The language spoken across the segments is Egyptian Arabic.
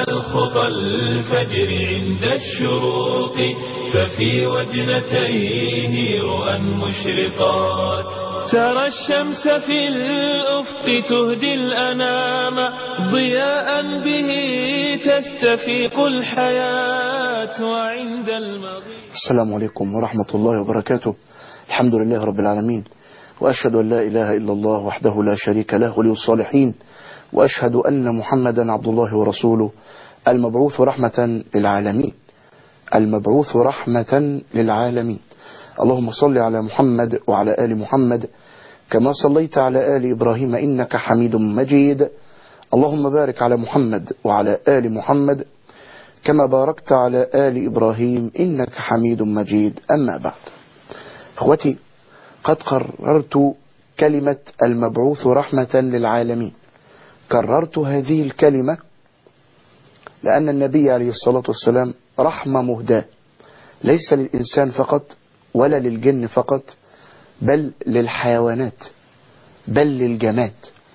الخطى الفجر عند الشروق ففي وجنتيه رؤى مشرقات ترى الشمس في الأفق تهدي الأنام ضياء به تستفيق الحياة وعند المغيب السلام عليكم ورحمة الله وبركاته الحمد لله رب العالمين وأشهد أن لا إله إلا الله وحده لا شريك له ولي الصالحين وأشهد أن محمدا عبد الله ورسوله المبعوث رحمة للعالمين المبعوث رحمة للعالمين اللهم صل على محمد وعلى آل محمد كما صليت على آل إبراهيم إنك حميد مجيد اللهم بارك على محمد وعلى آل محمد كما باركت على آل إبراهيم إنك حميد مجيد أما بعد أخوتي قد قررت كلمة المبعوث رحمة للعالمين كررت هذه الكلمة لأن النبي عليه الصلاة والسلام رحمة مهداة ليس للإنسان فقط ولا للجن فقط بل للحيوانات بل للجماد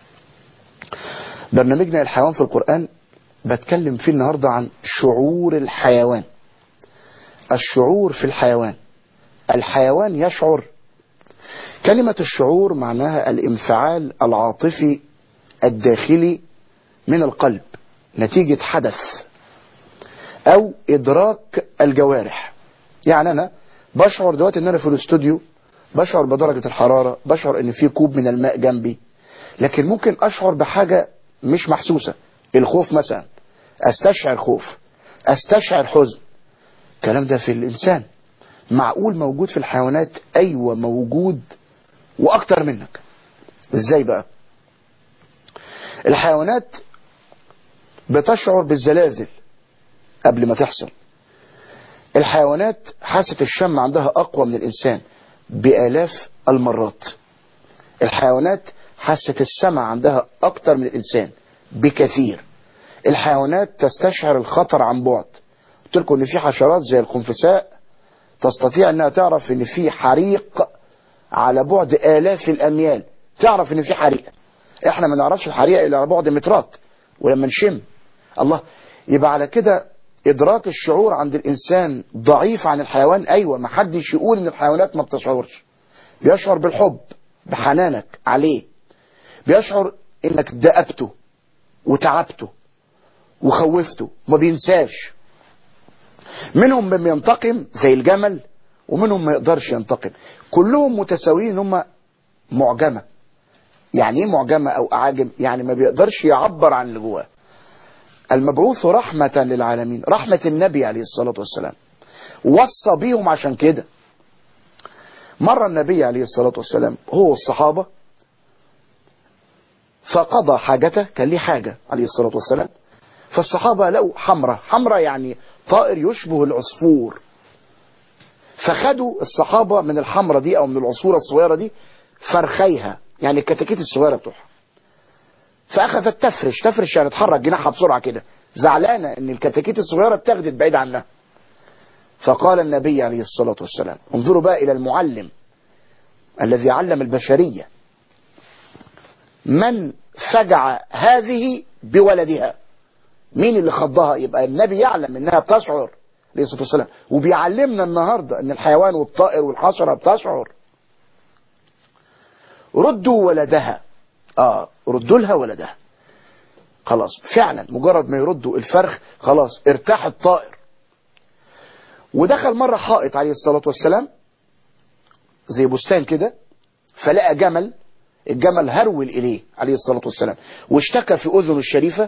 برنامجنا الحيوان في القرآن بتكلم فيه النهاردة عن شعور الحيوان الشعور في الحيوان الحيوان يشعر كلمة الشعور معناها الانفعال العاطفي الداخلي من القلب نتيجة حدث او ادراك الجوارح يعني انا بشعر دلوقتي ان انا في الاستوديو بشعر بدرجة الحرارة بشعر ان في كوب من الماء جنبي لكن ممكن اشعر بحاجة مش محسوسة الخوف مثلا استشعر خوف استشعر حزن الكلام ده في الانسان معقول موجود في الحيوانات ايوه موجود واكتر منك ازاي بقى الحيوانات بتشعر بالزلازل قبل ما تحصل الحيوانات حاسة الشم عندها أقوى من الإنسان بآلاف المرات الحيوانات حاسة السمع عندها أكتر من الإنسان بكثير الحيوانات تستشعر الخطر عن بعد قلت لكم إن في حشرات زي الخنفساء تستطيع إنها تعرف إن في حريق على بعد آلاف الأميال تعرف إن في حريق إحنا ما نعرفش الحريق إلا على بعد مترات ولما نشم الله يبقى على كده ادراك الشعور عند الانسان ضعيف عن الحيوان ايوه ما حدش يقول ان الحيوانات ما بتشعرش بيشعر بالحب بحنانك عليه بيشعر انك دأبته وتعبته وخوفته ما بينساش منهم من ينتقم زي الجمل ومنهم ما يقدرش ينتقم كلهم متساويين هم معجمة يعني ايه معجمة او اعاجم يعني ما بيقدرش يعبر عن اللي جواه المبعوث رحمة للعالمين رحمة النبي عليه الصلاة والسلام وصى بيهم عشان كده مرة النبي عليه الصلاة والسلام هو الصحابة فقضى حاجته كان ليه حاجة عليه الصلاة والسلام فالصحابة لقوا حمرة حمرة يعني طائر يشبه العصفور فخدوا الصحابة من الحمرة دي او من العصورة الصغيرة دي فرخيها يعني الكتاكيت الصغيرة بتوعها فاخذت تفرش تفرش يعني تحرك جناحها بسرعة كده زعلانة ان الكتاكيت الصغيرة اتاخدت بعيد عنها فقال النبي عليه الصلاة والسلام انظروا بقى الى المعلم الذي علم البشرية من فجع هذه بولدها مين اللي خضها يبقى النبي يعلم انها بتشعر عليه الصلاة والسلام وبيعلمنا النهاردة ان الحيوان والطائر والحشرة بتشعر ردوا ولدها اه ردوا لها ولدها خلاص فعلا مجرد ما يردوا الفرخ خلاص ارتاح الطائر ودخل مرة حائط عليه الصلاة والسلام زي بستان كده فلقى جمل الجمل هرول إليه عليه الصلاة والسلام واشتكى في أذنه الشريفة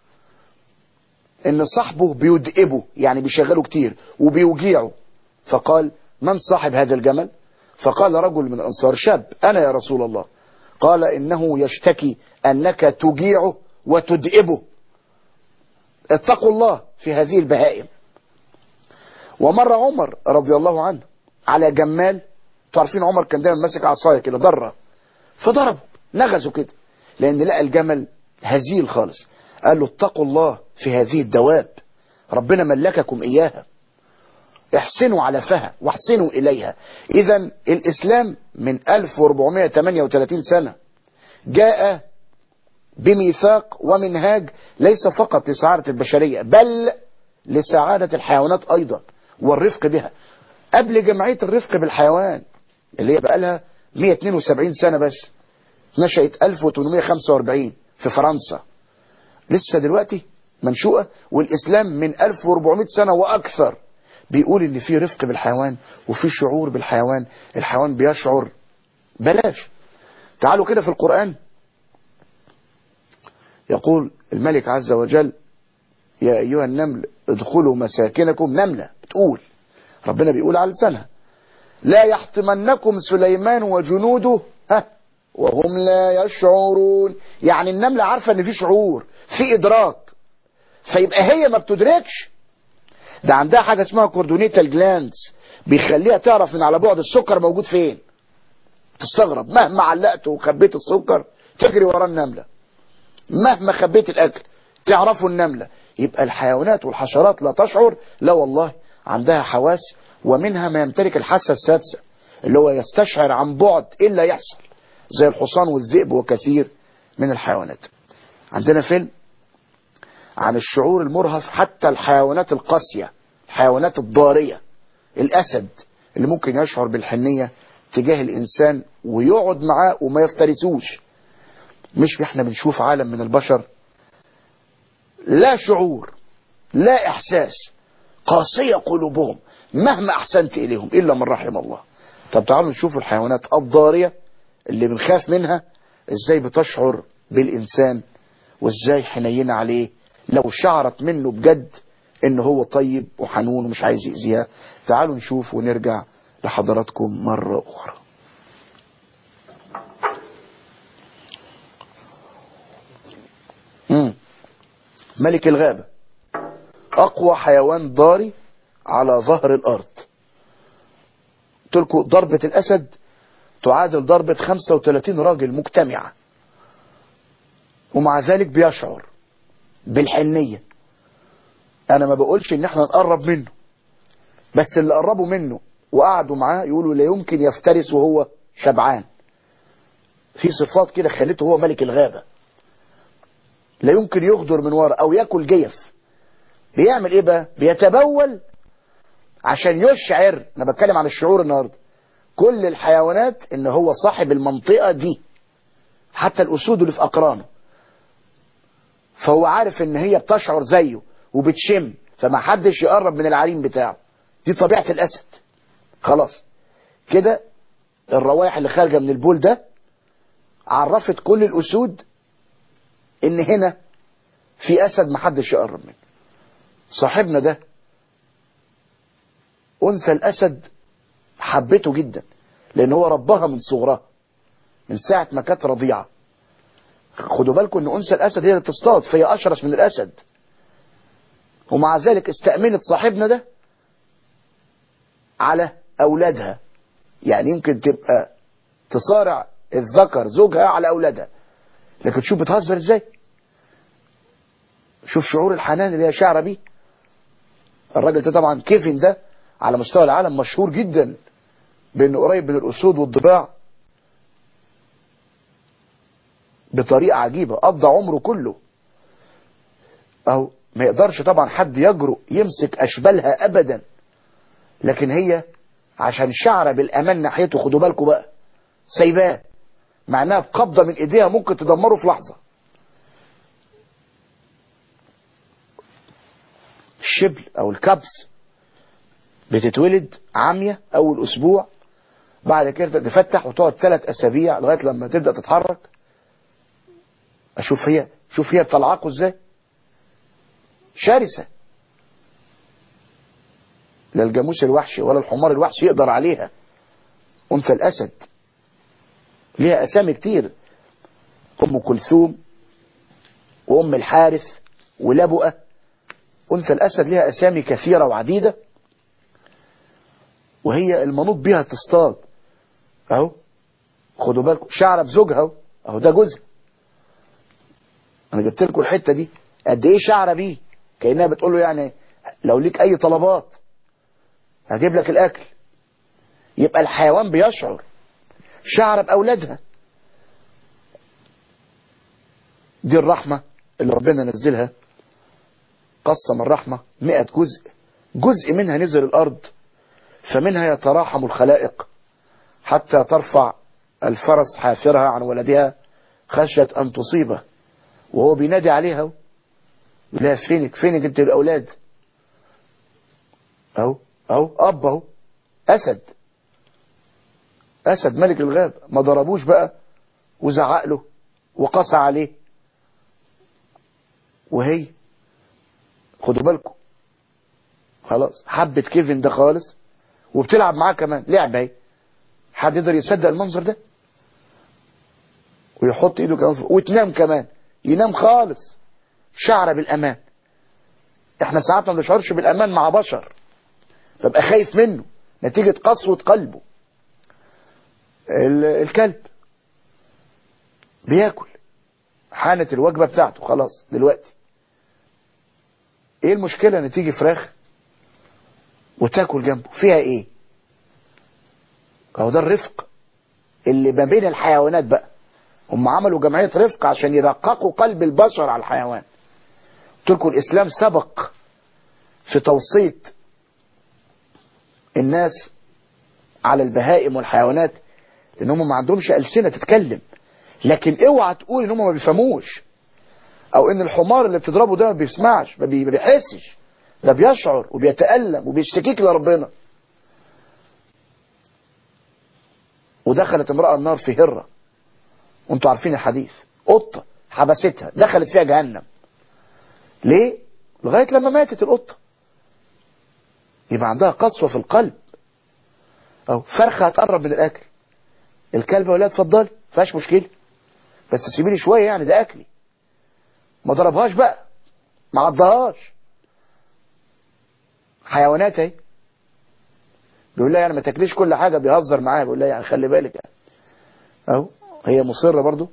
ان صاحبه بيدئبه يعني بيشغله كتير وبيوجيعه فقال من صاحب هذا الجمل فقال رجل من الأنصار شاب أنا يا رسول الله قال إنه يشتكي أنك تجيعه وتدئبه اتقوا الله في هذه البهائم ومر عمر رضي الله عنه على جمال تعرفين عمر كان دايما ماسك عصايه كده ضره فضربه نغزه كده لأن لقى الجمل هزيل خالص قال له اتقوا الله في هذه الدواب ربنا ملككم إياها احسنوا علفها واحسنوا إليها إذا الإسلام من 1438 سنة جاء بميثاق ومنهاج ليس فقط لسعادة البشرية بل لسعادة الحيوانات أيضا والرفق بها قبل جمعية الرفق بالحيوان اللي هي بقى لها 172 سنة بس نشأت 1845 في فرنسا لسه دلوقتي منشوئة والإسلام من 1400 سنة وأكثر بيقول إن في رفق بالحيوان وفي شعور بالحيوان الحيوان بيشعر بلاش تعالوا كده في القرآن يقول الملك عز وجل يا أيها النمل ادخلوا مساكنكم نملة بتقول ربنا بيقول على لسانها لا يحطمنكم سليمان وجنوده ها وهم لا يشعرون يعني النملة عارفة ان في شعور في ادراك فيبقى هي ما بتدركش ده عندها حاجة اسمها كوردونيتال جلاندز بيخليها تعرف من على بعد السكر موجود فين تستغرب مهما علقت وخبيت السكر تجري ورا النملة مهما خبيت الاكل تعرفوا النملة يبقى الحيوانات والحشرات لا تشعر لا والله عندها حواس ومنها ما يمتلك الحاسة السادسة اللي هو يستشعر عن بعد إلا يحصل زي الحصان والذئب وكثير من الحيوانات عندنا فيلم عن الشعور المرهف حتى الحيوانات القاسية الحيوانات الضارية الأسد اللي ممكن يشعر بالحنية تجاه الإنسان ويقعد معاه وما يفترسوش مش احنا بنشوف عالم من البشر لا شعور لا إحساس قاسية قلوبهم مهما أحسنت إليهم إلا من رحم الله طب تعالوا نشوف الحيوانات الضارية اللي بنخاف منها إزاي بتشعر بالإنسان وإزاي حنينة عليه لو شعرت منه بجد إن هو طيب وحنون ومش عايز يأذيها تعالوا نشوف ونرجع لحضراتكم مرة أخرى مم. ملك الغابة أقوى حيوان ضاري على ظهر الأرض تلكوا ضربة الأسد تعادل ضربة 35 راجل مجتمعة ومع ذلك بيشعر بالحنية أنا ما بقولش إن احنا نقرب منه بس اللي قربوا منه وقعدوا معاه يقولوا لا يمكن يفترس وهو شبعان في صفات كده خليته هو ملك الغابة لا يمكن يغدر من ورا أو ياكل جيف بيعمل ايه بقى بيتبول عشان يشعر انا بتكلم عن الشعور النهارده كل الحيوانات ان هو صاحب المنطقة دي حتى الاسود اللي في اقرانه فهو عارف ان هي بتشعر زيه وبتشم فما حدش يقرب من العرين بتاعه دي طبيعة الاسد خلاص كده الروائح اللي خارجة من البول ده عرفت كل الاسود ان هنا في اسد ما حدش يقرب منه صاحبنا ده انثى الاسد حبته جدا لان هو ربها من صغرها من ساعة ما كانت رضيعة خدوا بالكم ان انثى الاسد هي اللي تصطاد فهي اشرس من الاسد ومع ذلك استأمنت صاحبنا ده على اولادها يعني يمكن تبقى تصارع الذكر زوجها على اولادها لكن شوف بتهزر ازاي شوف شعور الحنان اللي هي شعره بيه الراجل ده طبعا كيفن ده على مستوى العالم مشهور جدا بانه قريب من الاسود والضباع بطريقة عجيبة قضى عمره كله اهو ما يقدرش طبعا حد يجرؤ يمسك اشبالها ابدا لكن هي عشان شعره بالامان ناحيته خدوا بالكم بقى سايباه مع انها بقبضة من ايديها ممكن تدمره في لحظة الشبل او الكبس بتتولد عامية اول اسبوع بعد كده تفتح وتقعد ثلاث اسابيع لغاية لما تبدأ تتحرك اشوف هي شوف هي بتلعقه ازاي شرسة لا الجاموس الوحشي ولا الحمار الوحشي يقدر عليها انثى الاسد ليها اسامي كتير ام كلثوم وام الحارث ولبؤة انثى الاسد ليها اسامي كثيرة وعديدة وهي المنوط بها تصطاد اهو خدوا بالكم شعره بزوجها اهو اهو ده جوزها انا جبت لكم الحته دي قد ايه شعره بيه كانها بتقول له يعني لو ليك اي طلبات هجيب لك الاكل يبقى الحيوان بيشعر شعر باولادها دي الرحمة اللي ربنا نزلها قسم الرحمة مئة جزء جزء منها نزل الأرض فمنها يتراحم الخلائق حتى ترفع الفرس حافرها عن ولدها خشية أن تصيبه وهو بينادي عليها لا فينك فينك انت الأولاد أهو أهو أب أهو أسد أسد ملك الغاب ما ضربوش بقى وزعق له وقصى عليه وهي خدوا بالكم خلاص حبت كيفن ده خالص وبتلعب معاه كمان لعبه اهي حد يقدر يصدق المنظر ده ويحط ايده كمان فوق وتنام كمان ينام خالص شعر بالامان احنا ساعات ما بنشعرش بالامان مع بشر ببقى خايف منه نتيجة قسوة قلبه الكلب بياكل حانت الوجبة بتاعته خلاص دلوقتي ايه المشكلة ان تيجي فراخ وتاكل جنبه فيها ايه اهو ده الرفق اللي ما بين الحيوانات بقى هم عملوا جمعية رفق عشان يرققوا قلب البشر على الحيوان قلت لكم الاسلام سبق في توصية الناس على البهائم والحيوانات لان هم ما عندهمش ألسنة تتكلم لكن اوعى تقول ان هم ما بيفهموش او ان الحمار اللي بتضربه ده ما بيسمعش ما بيحسش ده بيشعر وبيتألم وبيشتكيك لربنا ودخلت امرأة النار في هرة وانتوا عارفين الحديث قطة حبستها دخلت فيها جهنم ليه لغاية لما ماتت القطة يبقى عندها قسوة في القلب او فرخة هتقرب من الاكل الكلب ولا اتفضلي فيهاش مشكلة بس سيبيلي شوية يعني ده اكلي ما ضربهاش بقى ما عضهاش حيوانات اهي بيقول لها يعني ما تاكليش كل حاجة بيهزر معاها بيقول لها يعني خلي بالك يعني اهو هي مصرة برضو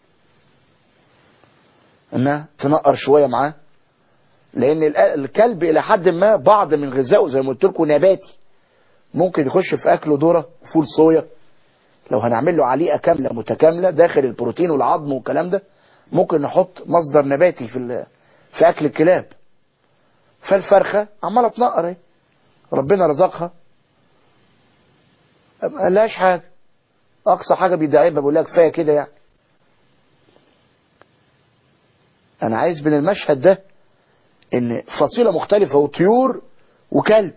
انها تنقر شوية معاه لان الكلب الى حد ما بعض من غذائه زي ما قلت لكم نباتي ممكن يخش في اكله ذره وفول صويا لو هنعمل له عليقه كامله متكامله داخل البروتين والعظم والكلام ده ممكن نحط مصدر نباتي في في اكل الكلاب فالفرخه عماله تنقر اهي ربنا رزقها ما قالهاش حاجه اقصى حاجه بيدعيبها بيقول لها كفايه كده يعني انا عايز من المشهد ده ان فصيله مختلفه وطيور وكلب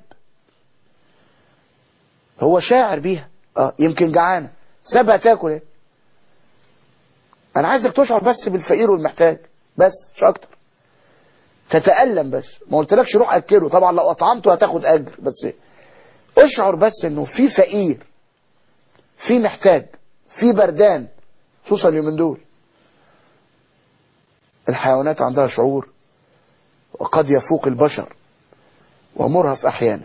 هو شاعر بيها اه يمكن جعانه سابها تاكل ايه انا عايزك تشعر بس بالفقير والمحتاج بس مش اكتر تتألم بس ما قلتلكش روح اكله طبعا لو اطعمته هتاخد اجر بس اشعر بس انه في فقير في محتاج في بردان خصوصا اليومين دول الحيوانات عندها شعور وقد يفوق البشر ومرهف احيانا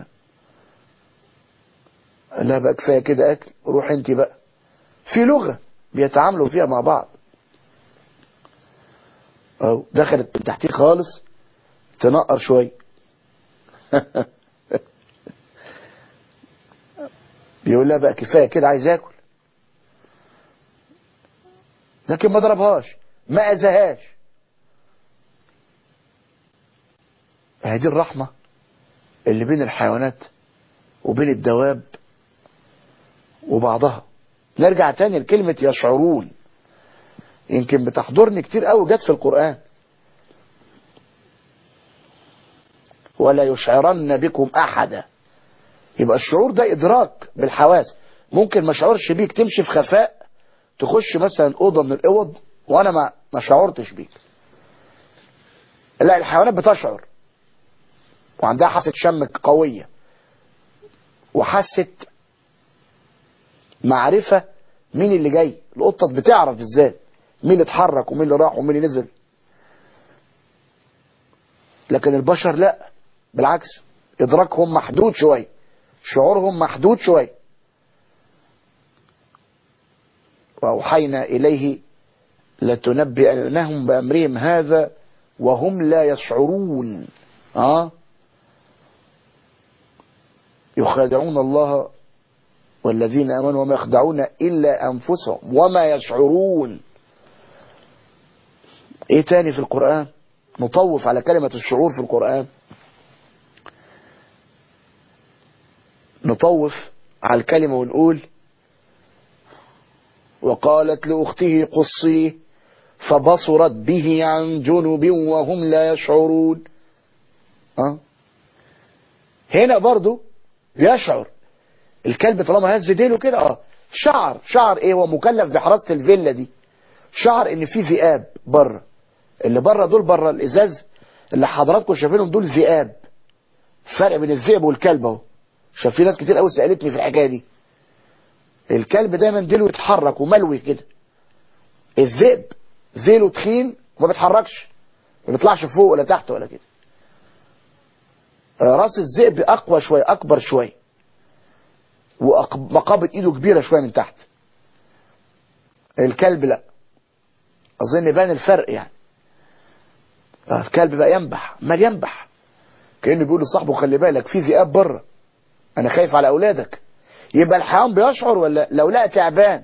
لا بقى كفايه كده اكل روح انت بقى في لغه بيتعاملوا فيها مع بعض او دخلت من تحتيه خالص تنقر شويه بيقول لها بقى كفايه كده عايز اكل لكن ما ضربهاش ما اذاهاش هذه الرحمه اللي بين الحيوانات وبين الدواب وبعضها نرجع تاني لكلمة يشعرون يمكن بتحضرني كتير قوي جت في القرآن ولا يشعرن بكم أحدا يبقى الشعور ده إدراك بالحواس ممكن ما شعرش بيك تمشي في خفاء تخش مثلا أوضة من الأوض وأنا ما ما شعرتش بيك لا الحيوانات بتشعر وعندها حاسة شم قوية وحاسة معرفة مين اللي جاي القطة بتعرف ازاي مين اللي اتحرك ومين اللي راح ومين اللي نزل لكن البشر لا بالعكس ادراكهم محدود شوية شعورهم محدود شوية وأوحينا إليه لتنبئنهم بأمرهم هذا وهم لا يشعرون آه يخادعون الله والذين امنوا وما يخدعون الا انفسهم وما يشعرون ايه تاني في القرآن نطوف على كلمة الشعور في القرآن نطوف على الكلمة ونقول وقالت لأخته قصيه فبصرت به عن جنب وهم لا يشعرون أه؟ هنا برضو يشعر الكلب طالما هز ديله كده اه شعر شعر ايه هو مكلف بحراسة الفيلا دي شعر ان في ذئاب بره اللي بره دول بره الازاز اللي حضراتكم شايفينهم دول ذئاب فرق بين الذئب والكلب اهو عشان في ناس كتير قوي سالتني في الحكايه دي الكلب دايما ديله يتحرك وملوي كده الذئب ذيله تخين وما بيتحركش ما بيطلعش فوق ولا تحت ولا كده راس الذئب اقوى شويه اكبر شويه ومقابض ايده كبيره شويه من تحت الكلب لا اظن بان الفرق يعني الكلب بقى ينبح عمال ينبح كانه بيقول لصاحبه خلي بالك في ذئاب بره انا خايف على اولادك يبقى الحيوان بيشعر ولا لو لقى تعبان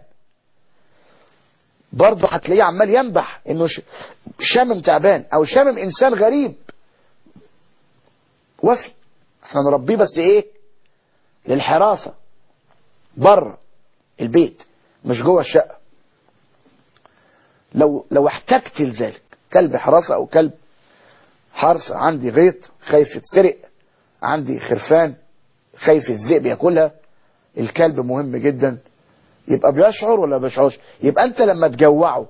برضه هتلاقيه عمال ينبح انه شامم تعبان او شامم انسان غريب وفي احنا نربيه بس ايه للحراسه بره البيت مش جوه الشقه لو لو احتجت لذلك كلب حراسه او كلب حرس عندي غيط خايف يتسرق عندي خرفان خايف الذئب ياكلها الكلب مهم جدا يبقى بيشعر ولا ما بيشعرش يبقى انت لما تجوعه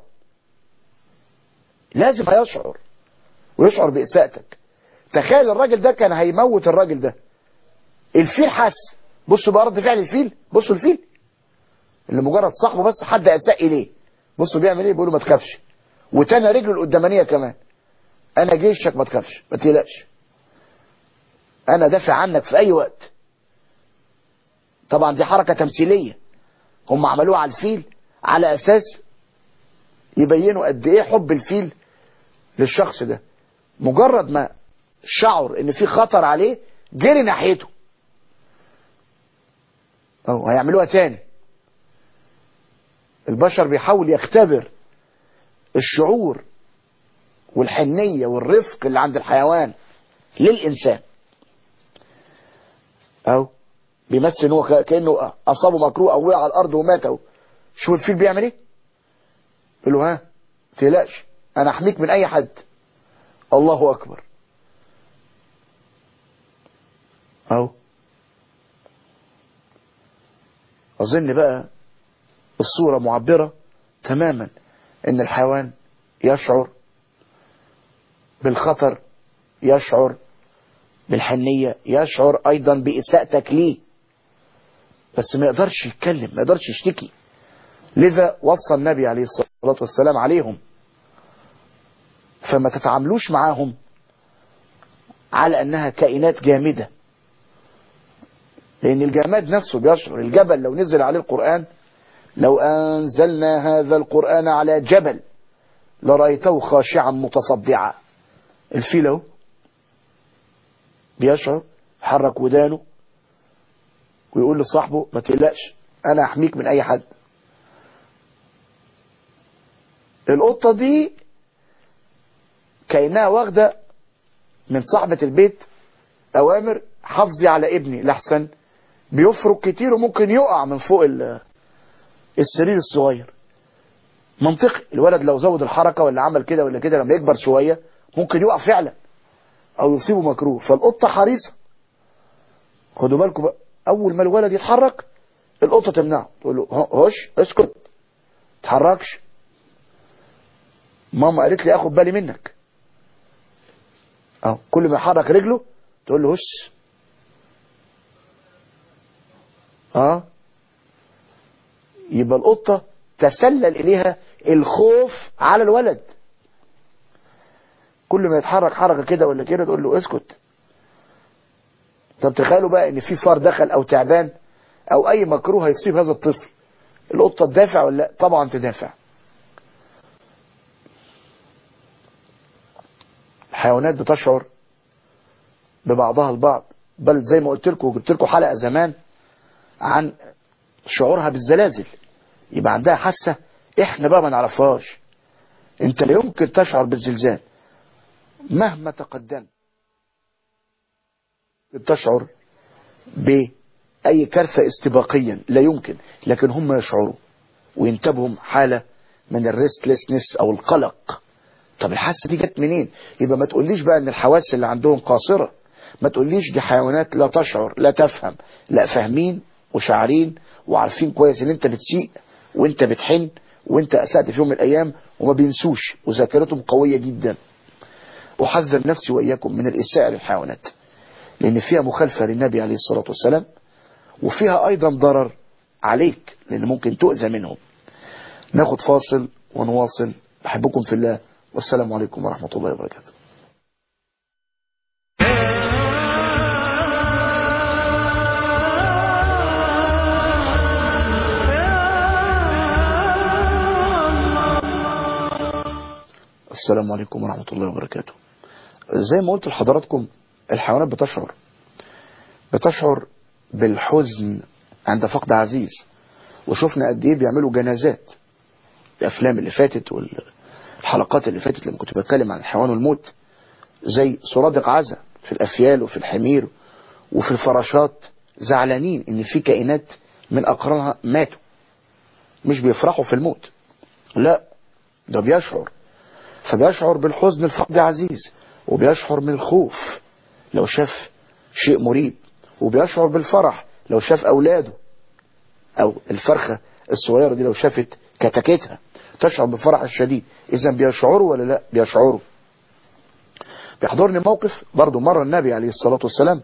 لازم هيشعر ويشعر بإساءتك تخيل الراجل ده كان هيموت الراجل ده الفيل حس بصوا بقى رد فعل الفيل بصوا الفيل اللي مجرد صاحبه بس حد اساء اليه بصوا بيعمل ايه بيقول له ما تخافش وتانى رجله القدامانيه كمان انا جيشك ما تخافش ما تقلقش انا دافع عنك في اي وقت طبعا دي حركة تمثيلية هم عملوها على الفيل على اساس يبينوا قد ايه حب الفيل للشخص ده مجرد ما شعر ان في خطر عليه جري ناحيته او هيعملوها تاني البشر بيحاول يختبر الشعور والحنية والرفق اللي عند الحيوان للإنسان أو بيمثل ان هو كأنه أصابه مكروه أو وقع على الأرض ومات أو شوف الفيل بيعمل إيه يقول له ها تقلقش أنا أحميك من أي حد الله أكبر أهو أظن بقى الصورة معبرة تماما ان الحيوان يشعر بالخطر يشعر بالحنية يشعر ايضا بإساءتك ليه بس ما يقدرش يتكلم ما يقدرش يشتكي لذا وصى النبي عليه الصلاة والسلام عليهم فما تتعاملوش معاهم على انها كائنات جامدة لان الجماد نفسه بيشعر الجبل لو نزل عليه القرآن لو أنزلنا هذا القرآن على جبل لرأيته خاشعا متصدعا الفيل اهو بيشعر حرك ودانه ويقول لصاحبه ما تقلقش أنا أحميك من أي حد القطة دي كأنها واخدة من صاحبة البيت أوامر حافظي على ابني لحسن بيفرق كتير وممكن يقع من فوق السرير الصغير منطقي الولد لو زود الحركة ولا عمل كده ولا كده لما يكبر شوية ممكن يقع فعلا او يصيبه مكروه فالقطة حريصة خدوا بالكم بقى اول ما الولد يتحرك القطة تمنعه تقول له هوش اسكت تحركش ماما قالت لي اخد بالي منك اه كل ما يحرك رجله تقول له هش اه يبقى القطة تسلل إليها الخوف على الولد كل ما يتحرك حركة كده ولا كده تقول له اسكت طب تخيلوا بقى ان في فار دخل او تعبان او اي مكروه هيصيب هذا الطفل القطة تدافع ولا لا طبعا تدافع الحيوانات بتشعر ببعضها البعض بل زي ما قلت لكم جبت لكم حلقة زمان عن شعورها بالزلازل يبقى عندها حاسة احنا بقى ما نعرفهاش انت لا يمكن تشعر بالزلزال مهما تقدمت تشعر بأي كارثة استباقيا لا يمكن لكن هم يشعروا وينتبهم حالة من الريستلسنس او القلق طب الحاسة دي جت منين يبقى ما تقوليش بقى ان الحواس اللي عندهم قاصرة ما تقوليش دي حيوانات لا تشعر لا تفهم لا فاهمين وشاعرين وعارفين كويس ان انت بتسيء وانت بتحن وانت اسأت في يوم من الايام وما بينسوش وذاكرتهم قوية جدا احذر نفسي واياكم من الاساءة للحيوانات لان فيها مخالفة للنبي عليه الصلاة والسلام وفيها ايضا ضرر عليك لان ممكن تؤذى منهم ناخد فاصل ونواصل بحبكم في الله والسلام عليكم ورحمة الله وبركاته السلام عليكم ورحمة الله وبركاته زي ما قلت لحضراتكم الحيوانات بتشعر بتشعر بالحزن عند فقد عزيز وشفنا قد ايه بيعملوا جنازات الافلام اللي فاتت والحلقات اللي فاتت لما كنت بتكلم عن الحيوان والموت زي سرادق عزا في الافيال وفي الحمير وفي الفراشات زعلانين ان في كائنات من اقرانها ماتوا مش بيفرحوا في الموت لا ده بيشعر فبيشعر بالحزن لفقد عزيز وبيشعر من الخوف لو شاف شيء مريب وبيشعر بالفرح لو شاف اولاده او الفرخة الصغيرة دي لو شافت كتكتها تشعر بالفرح الشديد اذا بيشعروا ولا لا بيشعروا بيحضرني موقف برضو مرة النبي عليه الصلاة والسلام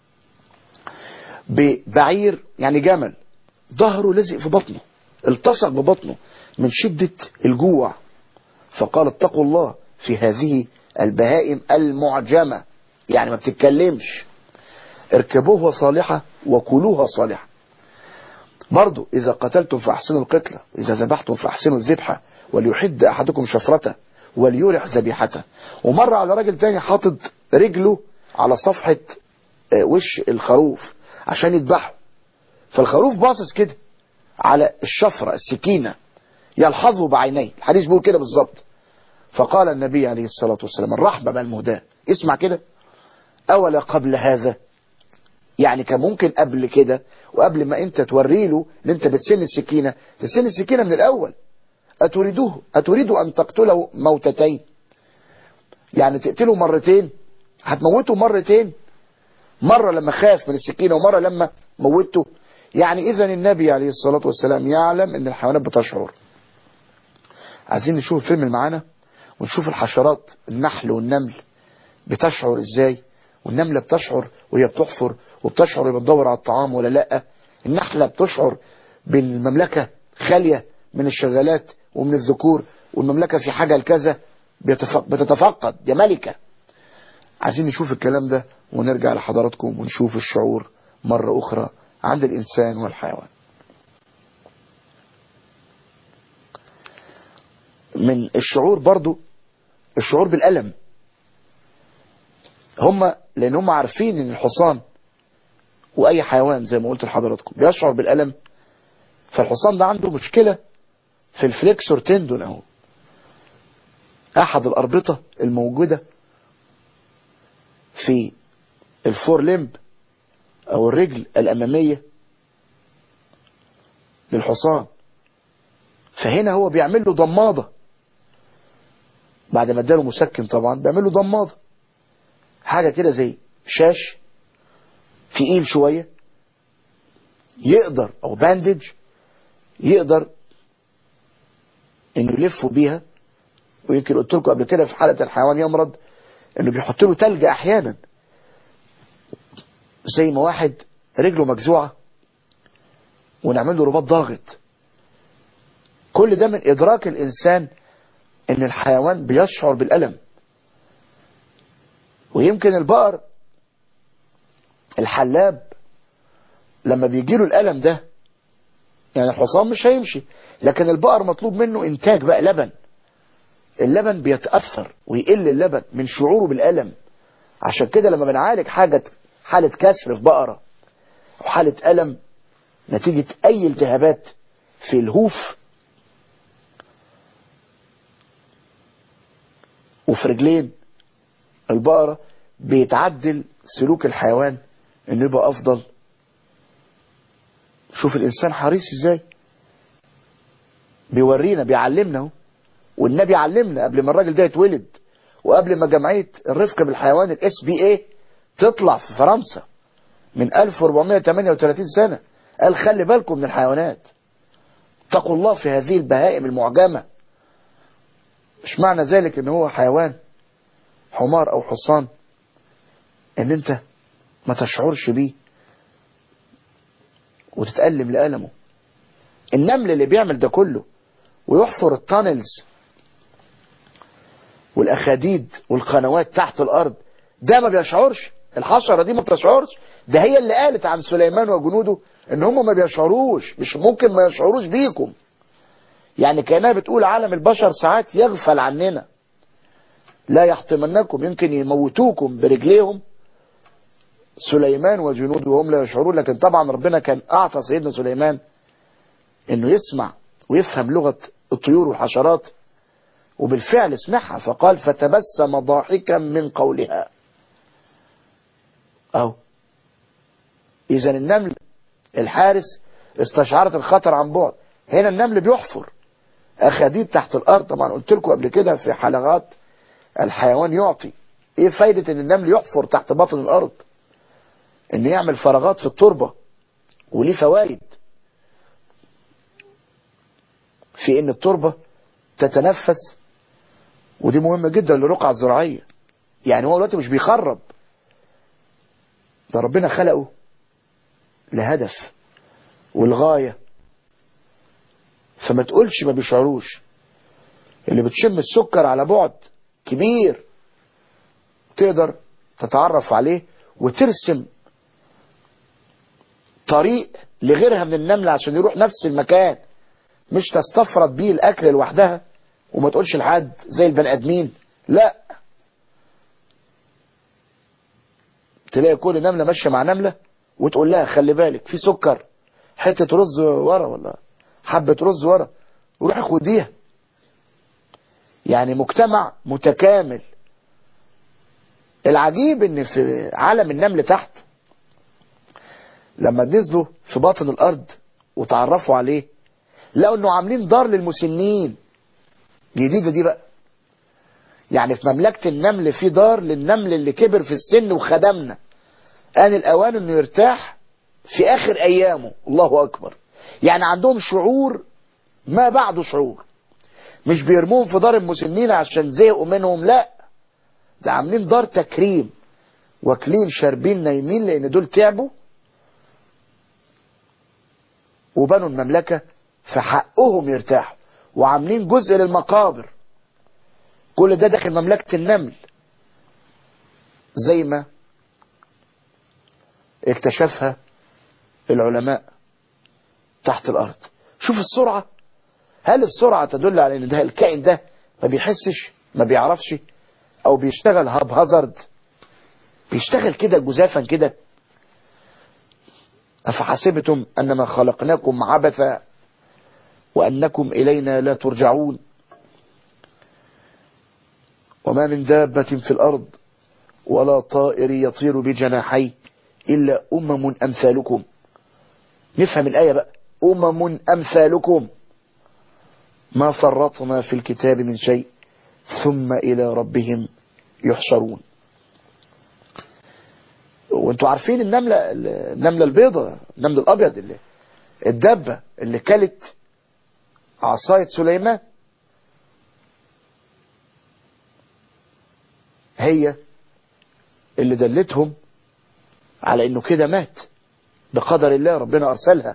ببعير يعني جمل ظهره لزق في بطنه التصق ببطنه من شدة الجوع فقال اتقوا الله في هذه البهائم المعجمة يعني ما بتتكلمش اركبوها صالحة وكلوها صالحة برضو إذا قتلتم فأحسنوا القتلة إذا ذبحتم فأحسنوا الذبحة وليحد أحدكم شفرته وليرح ذبيحته ومر على راجل تاني حاطط رجله على صفحة وش الخروف عشان يذبحه فالخروف باصص كده على الشفرة السكينة يلحظه بعينيه الحديث بيقول كده بالظبط فقال النبي عليه الصلاة والسلام الرحمة بالمهداة اسمع كده أولا قبل هذا يعني كان ممكن قبل كده وقبل ما انت توري له ان انت بتسن السكينة تسن السكينة من الاول اتريدوه اتريدوا ان تقتله موتتين يعني تقتله مرتين هتموته مرتين مرة لما خاف من السكينة ومرة لما موته يعني اذا النبي عليه الصلاة والسلام يعلم ان الحيوانات بتشعر عايزين نشوف الفيلم اللي معانا ونشوف الحشرات النحل والنمل بتشعر ازاي والنملة بتشعر وهي بتحفر وبتشعر وهي بتدور على الطعام ولا لا النحلة بتشعر بالمملكة خالية من الشغالات ومن الذكور والمملكة في حاجة لكذا بتتفقد يا ملكة عايزين نشوف الكلام ده ونرجع لحضراتكم ونشوف الشعور مرة أخرى عند الإنسان والحيوان من الشعور برضو الشعور بالألم هم لان هم عارفين ان الحصان واي حيوان زي ما قلت لحضراتكم بيشعر بالالم فالحصان ده عنده مشكلة في الفليكسور تندون اهو احد الاربطة الموجودة في الفور لمب او الرجل الامامية للحصان فهنا هو بيعمل له ضماضة بعد ما اداله مسكن طبعا بيعمل له ضماضة حاجة كده زي شاش تقيل شوية يقدر او باندج يقدر انه يلفوا بيها ويمكن قلت لكم قبل كده في حالة الحيوان يمرض انه بيحط له تلج احيانا زي ما واحد رجله مجزوعة ونعمل له رباط ضاغط كل ده من ادراك الانسان ان الحيوان بيشعر بالالم ويمكن البقر الحلاب لما بيجيله الالم ده يعني الحصان مش هيمشي لكن البقر مطلوب منه انتاج بقى لبن اللبن بيتأثر ويقل اللبن من شعوره بالألم عشان كده لما بنعالج حاجة حالة كسر في بقرة أو حالة ألم نتيجة أي التهابات في الهوف وفي رجلين البقرة بيتعدل سلوك الحيوان انه يبقى افضل شوف الانسان حريص ازاي بيورينا بيعلمنا اهو والنبي علمنا قبل ما الراجل ده يتولد وقبل ما جمعية الرفق بالحيوان الاس بي اي تطلع في فرنسا من 1438 سنة قال خلي بالكم من الحيوانات اتقوا الله في هذه البهائم المعجمة مش معنى ذلك ان هو حيوان حمار او حصان ان انت ما تشعرش بيه وتتألم لألمه النمل اللي بيعمل ده كله ويحفر التانلز والأخاديد والقنوات تحت الأرض ده ما بيشعرش الحشرة دي ما بتشعرش ده هي اللي قالت عن سليمان وجنوده ان هم ما بيشعروش مش ممكن ما يشعروش بيكم يعني كأنها بتقول عالم البشر ساعات يغفل عننا لا يحطمنكم يمكن يموتوكم برجليهم سليمان وجنوده وهم لا يشعرون لكن طبعا ربنا كان أعطى سيدنا سليمان انه يسمع ويفهم لغة الطيور والحشرات وبالفعل سمعها فقال فتبسم ضاحكا من قولها اهو اذا النمل الحارس استشعرت الخطر عن بعد هنا النمل بيحفر اخاديد تحت الارض طبعا قلت لكم قبل كده في حلقات الحيوان يعطي ايه فايدة ان النمل يحفر تحت بطن الارض ان يعمل فراغات في التربة وليه فوائد في ان التربة تتنفس ودي مهمة جدا للرقعة الزراعية يعني هو دلوقتي مش بيخرب ده ربنا خلقه لهدف والغاية فما تقولش ما بيشعروش اللي بتشم السكر على بعد كبير تقدر تتعرف عليه وترسم طريق لغيرها من النمل عشان يروح نفس المكان مش تستفرد بيه الاكل لوحدها وما تقولش لحد زي البني ادمين لا تلاقي كل نمله ماشيه مع نمله وتقول لها خلي بالك في سكر حته رز ورا ولا حبه رز ورا وروحي خديها يعني مجتمع متكامل العجيب ان في عالم النمل تحت لما نزلوا في باطن الارض وتعرفوا عليه لقوا انه عاملين دار للمسنين جديدة دي بقى يعني في مملكة النمل في دار للنمل اللي كبر في السن وخدمنا آن الأوان انه يرتاح في آخر أيامه الله أكبر يعني عندهم شعور ما بعده شعور مش بيرموهم في دار المسنين عشان زهقوا منهم لا ده عاملين دار تكريم واكلين شاربين نايمين لان دول تعبوا وبنوا المملكة فحقهم يرتاحوا وعاملين جزء للمقابر كل ده داخل مملكة النمل زي ما اكتشفها العلماء تحت الارض شوف السرعة هل السرعة تدل على ان ده الكائن ده ما بيحسش ما بيعرفش او بيشتغل هاب هازارد بيشتغل كده جزافا كده افحسبتم انما خلقناكم عبثا وانكم الينا لا ترجعون وما من دابة في الارض ولا طائر يطير بجناحيه الا امم امثالكم نفهم الايه بقى امم امثالكم ما فرطنا في الكتاب من شيء ثم إلى ربهم يحشرون وانتوا عارفين النملة النملة البيضة النمل الأبيض اللي الدبة اللي كلت عصاية سليمان هي اللي دلتهم على انه كده مات بقدر الله ربنا ارسلها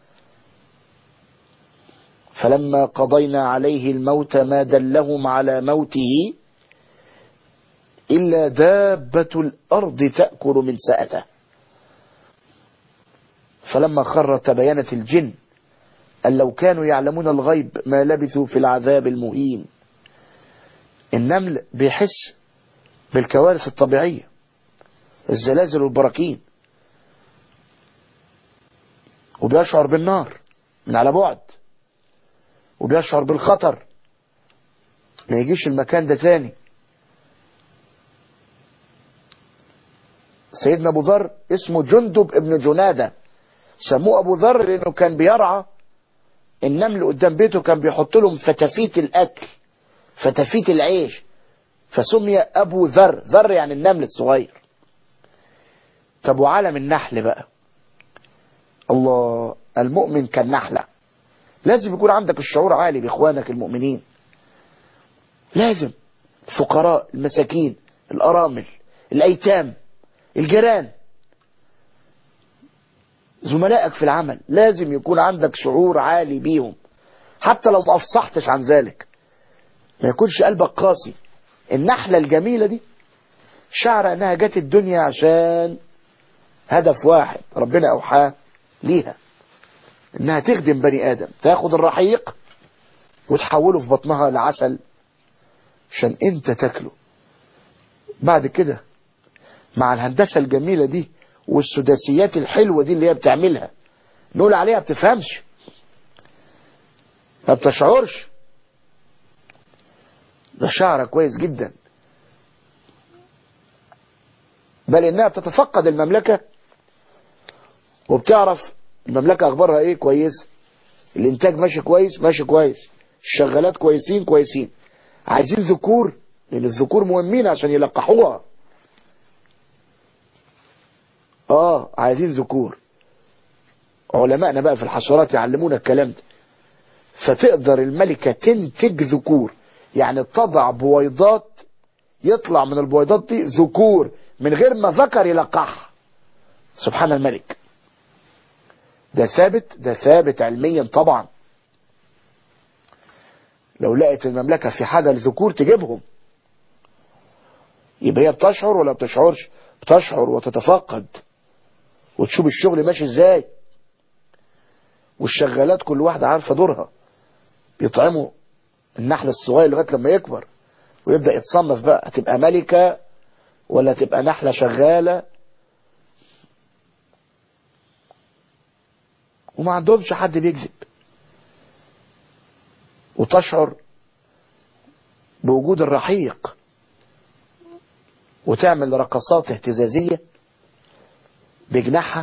فلما قضينا عليه الموت ما دلهم على موته إلا دابة الأرض تأكل من سأته فلما خر تبينت الجن أن لو كانوا يعلمون الغيب ما لبثوا في العذاب المهين النمل بيحس بالكوارث الطبيعية الزلازل والبراكين وبيشعر بالنار من على بعد وبيشعر بالخطر ما يجيش المكان ده تاني سيدنا ابو ذر اسمه جندب ابن جنادة سموه ابو ذر لانه كان بيرعى النمل قدام بيته كان بيحط لهم فتافيت الاكل فتافيت العيش فسمي ابو ذر ذر يعني النمل الصغير طب وعالم النحل بقى الله المؤمن كالنحلة لازم يكون عندك الشعور عالي باخوانك المؤمنين لازم الفقراء المساكين الارامل الايتام الجيران زملائك في العمل لازم يكون عندك شعور عالي بيهم حتى لو ما افصحتش عن ذلك ما يكونش قلبك قاسي النحلة الجميلة دي شعر انها جت الدنيا عشان هدف واحد ربنا اوحاه ليها انها تخدم بني ادم تاخد الرحيق وتحوله في بطنها لعسل عشان انت تاكله بعد كده مع الهندسة الجميلة دي والسداسيات الحلوة دي اللي هي بتعملها نقول عليها بتفهمش ما بتشعرش ده شعر كويس جدا بل انها بتتفقد المملكة وبتعرف المملكة اخبارها ايه كويس الانتاج ماشي كويس ماشي كويس الشغالات كويسين كويسين عايزين ذكور لان الذكور مهمين عشان يلقحوها اه عايزين ذكور علمائنا بقى في الحشرات يعلمونا الكلام ده فتقدر الملكة تنتج ذكور يعني تضع بويضات يطلع من البويضات دي ذكور من غير ما ذكر يلقحها سبحان الملك ده ثابت ده ثابت علميا طبعا لو لقت المملكة في حاجة لذكور تجيبهم يبقى هي بتشعر ولا بتشعرش بتشعر وتتفقد وتشوف الشغل ماشي ازاي والشغالات كل واحدة عارفة دورها بيطعموا النحل الصغير لغاية لما يكبر ويبدأ يتصنف بقى هتبقى ملكة ولا تبقى نحلة شغالة وما عندهمش حد بيكذب وتشعر بوجود الرحيق وتعمل رقصات اهتزازية بجناحها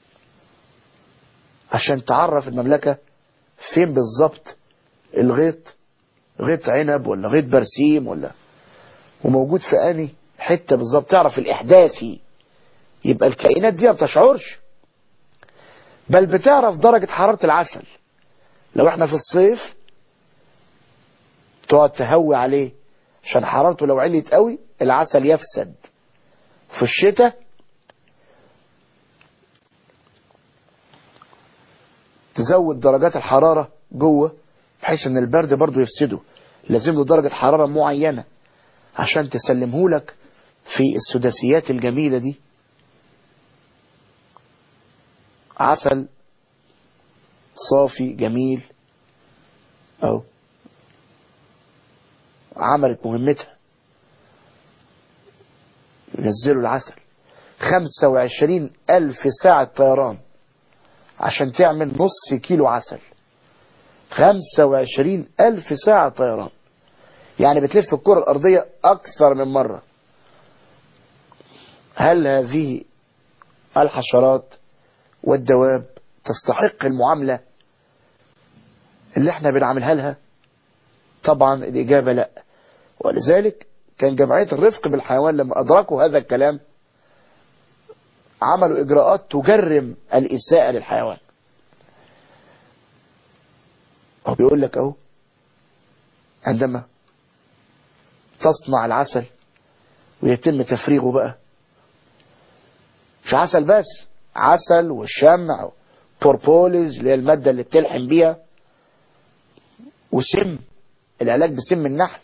عشان تعرف المملكة فين بالظبط الغيط غيط عنب ولا غيط برسيم ولا وموجود في اني حتة بالظبط تعرف الاحداثي يبقى الكائنات دي ما بتشعرش بل بتعرف درجة حرارة العسل لو احنا في الصيف تقعد تهوي عليه عشان حرارته لو عليت قوي العسل يفسد في الشتاء تزود درجات الحرارة جوه بحيث ان البرد برضو يفسده لازم له درجة حرارة معينة عشان تسلمه لك في السداسيات الجميلة دي عسل صافي جميل او عملت مهمتها ينزلوا العسل خمسة وعشرين ألف ساعة طيران عشان تعمل نص كيلو عسل خمسة وعشرين ألف ساعة طيران يعني بتلف الكرة الأرضية أكثر من مرة هل هذه الحشرات والدواب تستحق المعاملة اللي احنا بنعملها لها طبعا الإجابة لا ولذلك كان جمعية الرفق بالحيوان لما أدركوا هذا الكلام عملوا إجراءات تجرم الإساءة للحيوان هو بيقول لك أهو عندما تصنع العسل ويتم تفريغه بقى مش عسل بس عسل والشمع بوربوليز اللي هي المادة اللي بتلحم بيها وسم العلاج بسم النحل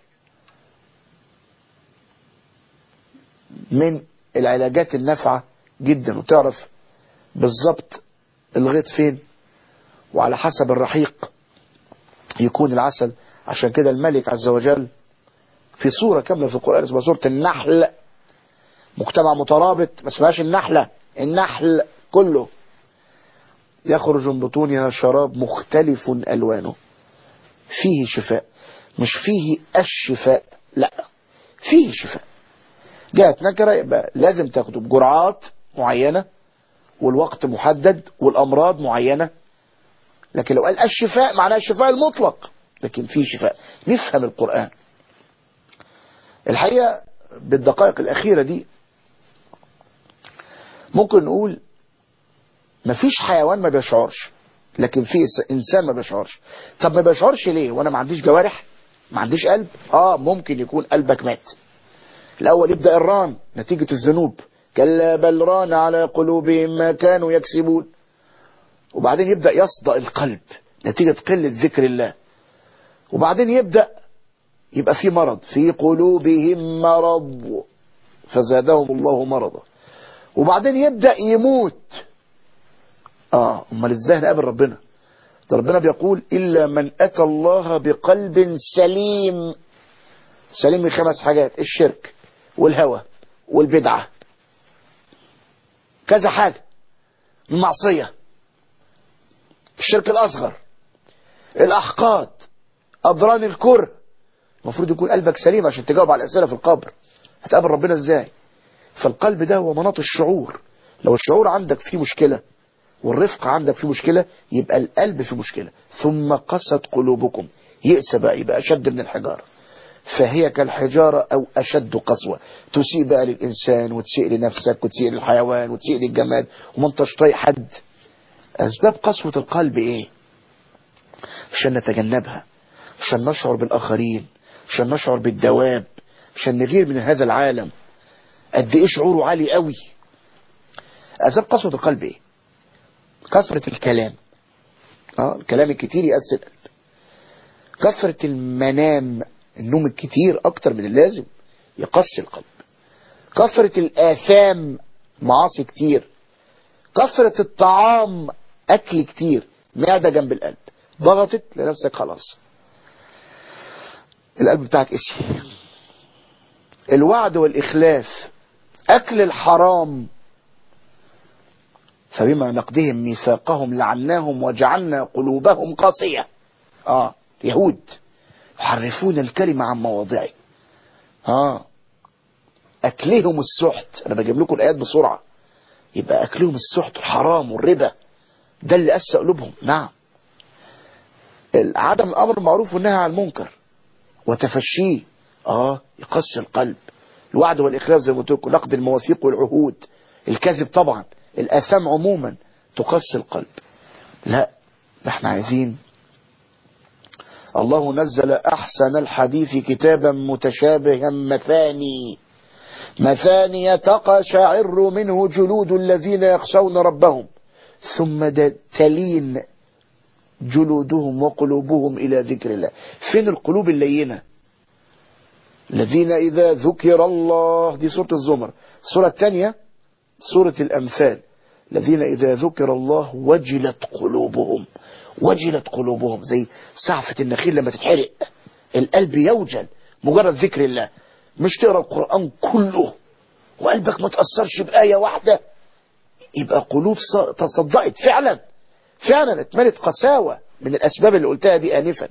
من العلاجات النافعة جدا وتعرف بالظبط الغيط فين وعلى حسب الرحيق يكون العسل عشان كده الملك عز وجل في صورة كاملة في القرآن اسمها سورة النحل مجتمع مترابط ما اسمهاش النحلة النحل كله يخرج من بطونها شراب مختلف ألوانه فيه شفاء مش فيه الشفاء لا فيه شفاء جاءت نكرة يبقى لازم تاخده بجرعات معينة والوقت محدد والأمراض معينة لكن لو قال الشفاء معناه الشفاء المطلق لكن في شفاء نفهم القرآن الحقيقة بالدقائق الأخيرة دي ممكن نقول مفيش حيوان ما بيشعرش لكن في إنسان ما بيشعرش طب ما بيشعرش ليه وانا ما عنديش جوارح ما عنديش قلب اه ممكن يكون قلبك مات الأول يبدأ الران نتيجة الذنوب كلا بل ران على قلوبهم ما كانوا يكسبون وبعدين يبدأ يصدأ القلب نتيجة قلة ذكر الله وبعدين يبدأ يبقى في مرض في قلوبهم مرض فزادهم الله مرضا وبعدين يبدأ يموت اه امال ازاي نقابل ربنا ده ربنا بيقول إلا من أتى الله بقلب سليم سليم من خمس حاجات الشرك والهوى والبدعة كذا حاجة المعصية الشرك الأصغر الأحقاد أضران الكره المفروض يكون قلبك سليم عشان تجاوب على الأسئلة في القبر هتقابل ربنا ازاي فالقلب ده هو مناط الشعور لو الشعور عندك فيه مشكلة والرفق عندك فيه مشكلة يبقى القلب فيه مشكلة ثم قست قلوبكم يأس بقى يبقى أشد من الحجارة فهي كالحجارة أو أشد قسوة تسيء بقى للإنسان وتسيء لنفسك وتسيء للحيوان وتسيء للجماد وما انتش طايق حد أسباب قسوة القلب إيه عشان نتجنبها عشان نشعر بالآخرين عشان نشعر بالدواب عشان نغير من هذا العالم قد إيه شعوره عالي قوي أسباب قسوة القلب إيه كثرة الكلام اه الكلام الكتير يأثر القلب كثرة المنام النوم الكتير أكتر من اللازم يقسي القلب كثرة الآثام معاصي كتير كثرة الطعام أكل كتير معدة جنب القلب ضغطت لنفسك خلاص القلب بتاعك قسي الوعد والإخلاف أكل الحرام فبما نقدهم ميثاقهم لعناهم وجعلنا قلوبهم قاسية آه يهود يحرفون الكلمة عن مواضعه آه أكلهم السحت أنا بجيب لكم الآيات بسرعة يبقى أكلهم السحت الحرام والربا ده اللي أسى قلوبهم نعم عدم الأمر المعروف والنهي عن المنكر وتفشيه آه يقسي القلب الوعد والإخلاف زي ما قلت لكم نقد المواثيق والعهود الكذب طبعا الآثام عموما تقسي القلب لا احنا عايزين الله نزل أحسن الحديث كتابا متشابها مثاني مثاني تقشعر منه جلود الذين يخشون ربهم ثم تلين جلودهم وقلوبهم إلى ذكر الله فين القلوب اللينة الذين إذا ذكر الله دي سورة الزمر السورة الثانية سورة الأمثال الذين إذا ذكر الله وجلت قلوبهم وجلت قلوبهم زي سعفة النخيل لما تتحرق القلب يوجل مجرد ذكر الله مش تقرأ القرآن كله وقلبك ما تأثرش بآية واحدة يبقى قلوب تصدقت فعلا فعلا اتملت قساوة من الأسباب اللي قلتها دي آنفا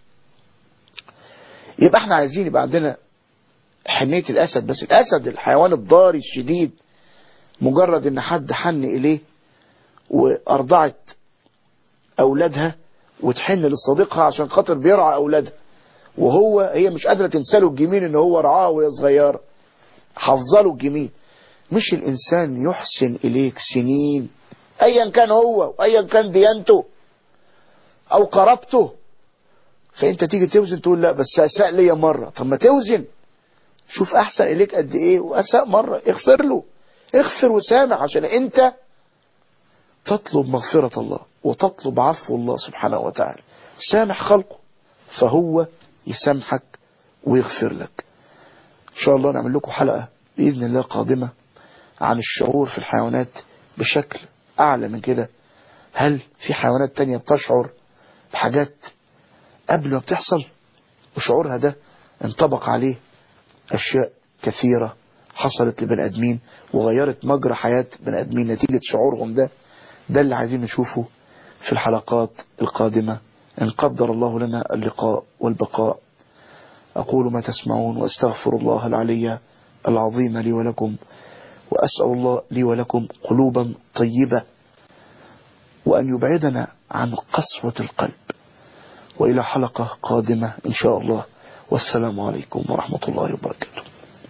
يبقى احنا عايزين يبقى عندنا حنية الأسد بس الأسد الحيوان الضاري الشديد مجرد ان حد حن إليه وأرضعت أولادها وتحن لصديقها عشان خاطر بيرعى أولادها وهو هي مش قادرة تنساله الجميل ان هو رعاه وهي صغيرة حفظله الجميل مش الإنسان يحسن إليك سنين أيا كان هو وأيا كان ديانته أو قرابته فأنت تيجي توزن تقول لا بس أساء ليا مرة طب ما توزن شوف أحسن إليك قد إيه وأساء مرة اغفر له اغفر وسامح عشان أنت تطلب مغفرة الله وتطلب عفو الله سبحانه وتعالى سامح خلقه فهو يسامحك ويغفر لك إن شاء الله نعمل لكم حلقة بإذن الله قادمة عن الشعور في الحيوانات بشكل أعلى من كده هل في حيوانات تانية بتشعر بحاجات قبل ما بتحصل وشعورها ده انطبق عليه أشياء كثيرة حصلت لبني آدمين وغيرت مجرى حياة بني آدمين نتيجة شعورهم ده ده اللي عايزين نشوفه في الحلقات القادمة إن قدر الله لنا اللقاء والبقاء أقول ما تسمعون وأستغفر الله العلي العظيم لي ولكم وأسأل الله لي ولكم قلوبا طيبة وأن يبعدنا عن قسوة القلب وإلى حلقة قادمة إن شاء الله والسلام عليكم ورحمة الله وبركاته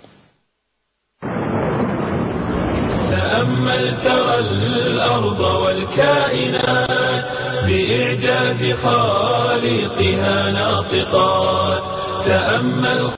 تأمل ترى الأرض والكائنات بإعجاز خالقها ناطقات تأمل